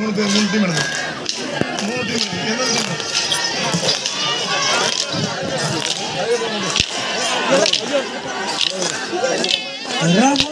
மூணு பேர் மூணு டீம் எடுங்க மூணு டீம் எடுங்க எந்த team Raga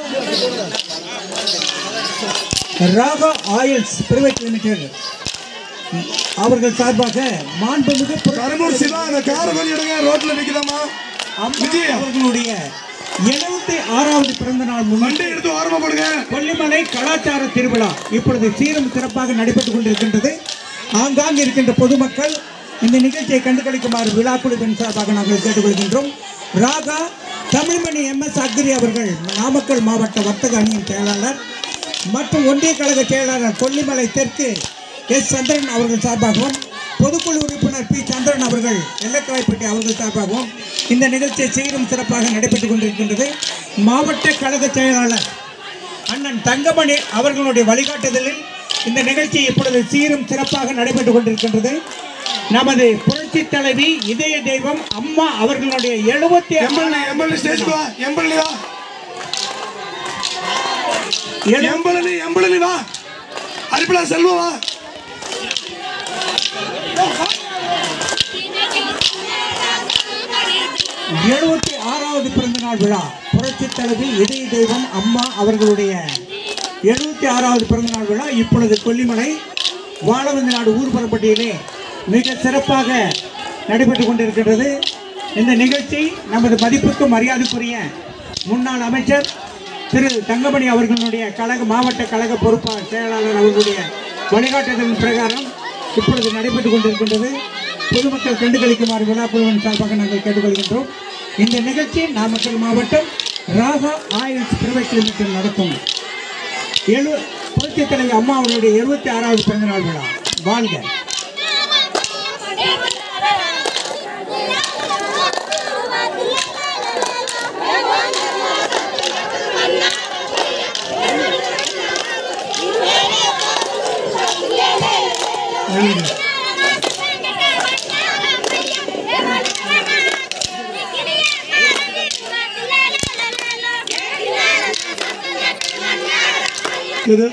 Raga oils private limited அவர்கள் சார்பாக மாண்புமிகு புர- கருமூர் சிவா அந்த காரை கொஞ்சம் எடுங்க ரோட்ல நிக்குதாமா அம்மா விஜய். அவர்களுடைய எழுபத்தி ஆறாவது பிறந்த நாள் வண்டி முன்னிட்டு எடுத்து ஓரமா போடுங்க கொல்லிமலை கலாச்சார திருவிழா இப்பொழுது சீரும் சிறப்பாக நடைபெற்றுக் கொண்டிருக்கின்றது ஆங்காங்கு இருக்கின்ற பொதுமக்கள் இந்த நிகழ்ச்சியை கண்டுகளிக்குமாறு விழா குழுவின் சார்பாக நாங்கள் கேட்டுக்கொள்கின்றோம் Raga Tamilmani M S agri அவர்கள் நாமக்கல் மாவட்ட வர்த்தக அணியின் செயலாளர் மற்றும் ஒன்றிய கழக செயலாளர் கொல்லிமலை தெற்கு எஸ் சந்திரன் அவர்கள் சார்பாகவும் பொதுக்குழு உறுப்பினர் பி சந்திரன் அவர்கள் எல்லக்காய்ப்பட்டி அவர்கள் சார்பாகவும் இந்த நிகழ்ச்சியை சீரும் சிறப்பாக நடைபெற்றுக் கொண்டிருக்கின்றது மாவட்ட கழக செயலாளர் அண்ணன் தங்கமணி அவர்களுடைய வழிகாட்டுதலில் இந்த நிகழ்ச்சி இப்பொழுது சீரும் சிறப்பாக நடைபெற்றுக் கொண்டிருக்கின்றது நமது புரட்சி தலைவி இதய தெய்வம் அம்மா அவர்களுடைய எழுபத்தி எம்எல்ஏ எம்எல்ஏ ஸ்டேஜ்க்கு வா எம்எல்ஏ வா எம்எல்ஏ எம்எல்ஏ வா அரிப்பலா செல்வா வா எழுபத்தி ஆறாவது பிறந்த நாள் விழா புரட்சி தலைவி இதய தெய்வம் அம்மா அவர்களுடைய எழுபத்தி ஆறாவது பிறந்த நாள் விழா இப்பொழுது கொல்லிமலை வாழவந்த நாடு ஊர்புறப்பட்டியிலே மிக சிறப்பாக நடைபெற்றுக் கொண்டிருக்கின்றது இந்த நிகழ்ச்சி நமது மதிப்புக்கும் மரியாதைக்குரிய முன்னாள் அமைச்சர் திரு தங்கமணி அவர்களுடைய கழக மாவட்ட கழக பொறுப்பாளர் செயலாளர் அவர்களுடைய வழிகாட்டுதலின் பிரகாரம் இப்பொழுது நடைபெற்றுக் கொண்டிருக்கின்றது பொதுமக்கள் கண்டுகளிக்குமாறு விழா குழுவின் சார்பாக நாங்கள் கேட்டுக்கொள்கின்றோம் இந்த நிகழ்ச்சி நாமக்கல் மாவட்டம் ராகா ஆயில்ஸ் பிரைவேட் லிமிடெட் நடத்தும் எழு புரட்சி தலைவி அம்மா அவர்களுடைய எழுபத்தி ஆறாவது பிறந்தநாள் விழா வாழ்க இது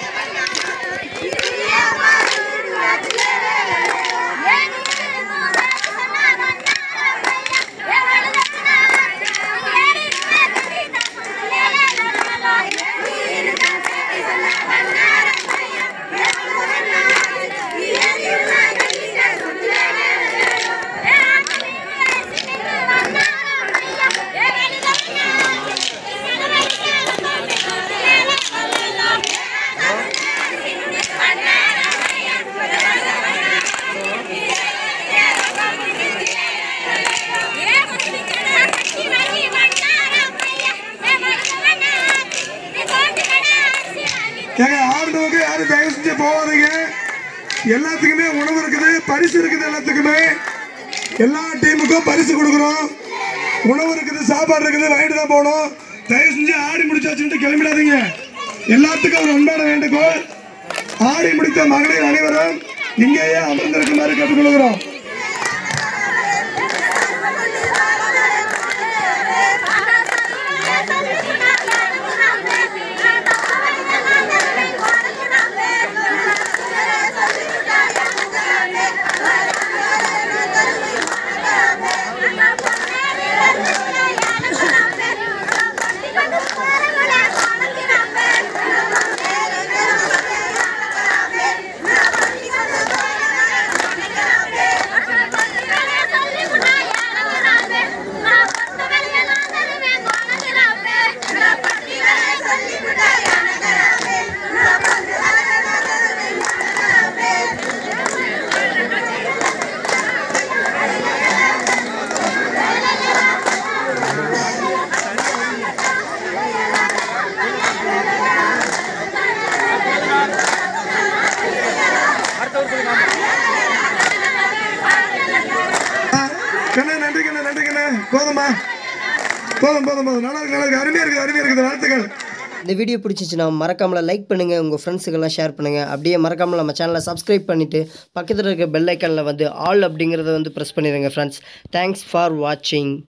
ஏங்க ஆடுறவங்க யாரும் தயவு செஞ்சு போகாதீங்க எல்லாத்துக்குமே உணவு இருக்குது பரிசு இருக்குது எல்லாத்துக்குமே எல்லா டீமுக்கும் பரிசு கொடுக்குறோம் உணவு இருக்குது சாப்பாடு இருக்குது வாங்கிட்டு தான் போகணும் தயவு செஞ்சு ஆடி முடிச்சாச்சுட்டு கிளம்பிடாதீங்க எல்லாத்துக்கும் ஒரு அன்பான வேண்டுகோள் ஆடி முடித்த மகளிர் அனைவரும் இங்கேயே அமர்ந்திருக்குமாறு கேட்டுக்கொள்கிறோம் கண்ணே நன்றி கண்ணே நன்றி கண்ணே போதுமா போதும் போதும் போதும் நல்லா இருக்கு நல்லா இருக்கு அருமையா இருக்குது அருமையா இருக்குது வாழ்த்துக்கள் இந்த வீடியோ பிடிச்சிச்சுன்னா மறக்காமல் லைக் பண்ணுங்கள் உங்கள் ஃப்ரெண்ட்ஸுக்கெல்லாம் ஷேர் பண்ணுங்கள் அப்படியே மறக்காமல் நம்ம சேனலை சப்ஸ்கிரைப் பண்ணிவிட்டு பக்கத்தில் இருக்க பெல் ஐக்கனில் வந்து ஆல் அப்படிங்கிறத வந்து ப்ரெஸ் பண்ணிடுங்க ஃப்ரெண்ட்ஸ் தேங்க்ஸ் ஃபார் வாட்சிங்